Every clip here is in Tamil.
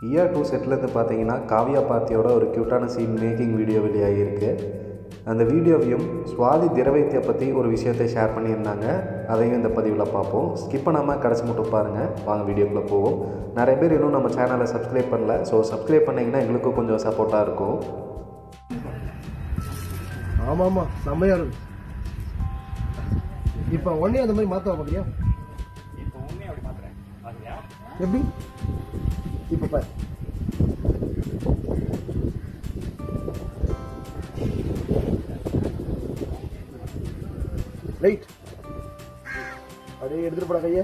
இயர் டூ செட்லேருந்து பார்த்தீங்கன்னா காவியா பார்த்தியோட ஒரு க்யூட்டான சீன் மேக்கிங் வீடியோ வெளியாகியிருக்கு அந்த வீடியோவையும் சுவாதி திரவியத்தை பற்றி ஒரு விஷயத்தை ஷேர் பண்ணியிருந்தாங்க அதையும் இந்த பதிவில் பார்ப்போம் ஸ்கிப் பண்ணாமல் கடைசி மட்டும் பாருங்கள் வாங்க வீடியோக்குள்ளே போவோம் நிறைய பேர் இன்னும் நம்ம சேனலை சப்ஸ்கிரைப் பண்ணல ஸோ சப்ஸ்கிரைப் பண்ணிங்கன்னா எங்களுக்கும் கொஞ்சம் சப்போர்ட்டாக இருக்கும் ஆமா ஆமா செம்மையா இருக்கு இப்ப உடனே அந்த மாதிரி மாத்த பாக்குறியா எப்படி இப்ப பாரு ரைட் அப்படியே எடுத்துட்டு போடா கைய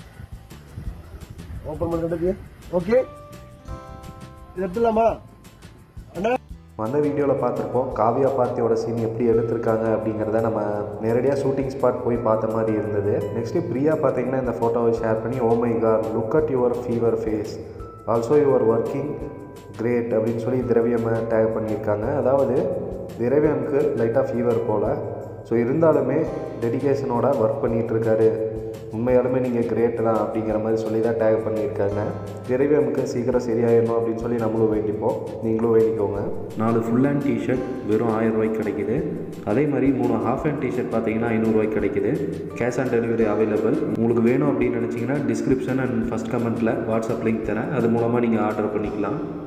ஓப்பன் பண்ணி கைய ஓகே இது எடுத்துடலாமா அண்ணா அந்த வீடியோவில் பார்த்துருப்போம் காவியா பார்த்தியோட சீன் எப்படி எடுத்திருக்காங்க அப்படிங்கிறத நம்ம நேரடியாக ஷூட்டிங் ஸ்பாட் போய் பார்த்த மாதிரி இருந்தது நெக்ஸ்ட்டு பிரியா பார்த்தீங்கன்னா இந்த ஃபோட்டோவை ஷேர் பண்ணி oh my god look at your fever face also your working great அப்படின்னு சொல்லி திரவியமை டேக் பண்ணியிருக்காங்க அதாவது திரவியமுக்கு லைட்டாக ஃபீவர் போல் ஸோ இருந்தாலுமே டெடிகேஷனோட ஒர்க் பண்ணிகிட்டு இருக்காரு உண்மையாலுமே நீங்கள் கிரேட் தான் அப்படிங்கிற மாதிரி சொல்லி தான் டேக் பண்ணியிருக்காங்க திரவியமுக்கு சீக்கிரம் சரியாயிடணும் அப்படின்னு சொல்லி நம்மளும் வேண்டிப்போம் நீங்களும் வேண்டிக்கோங்க நாலு ஃபுல் ஹேண்ட் டிஷர்ட் வெறும் ஆயிரம் ரூபாய்க்கு கிடைக்குது அதே மாதிரி மூணு ஹாஃப் ஹேண்ட் டிஷர்ட் பார்த்தீங்கன்னா ஐநூறுரூவாய்க்கு கிடைக்குது கேஷ் ஆன் டெலிவரி அவைலபிள் உங்களுக்கு வேணும் அப்படின்னு நினச்சிங்கன்னா டிஸ்கிரிப்ஷன் அண்ட் ஃபஸ்ட் கமெண்ட்டில் வாட்ஸ்அப் லிங்க் தரேன் அது மூலமாக நீங்கள் ஆர்டர் பண்ணிக்கலாம்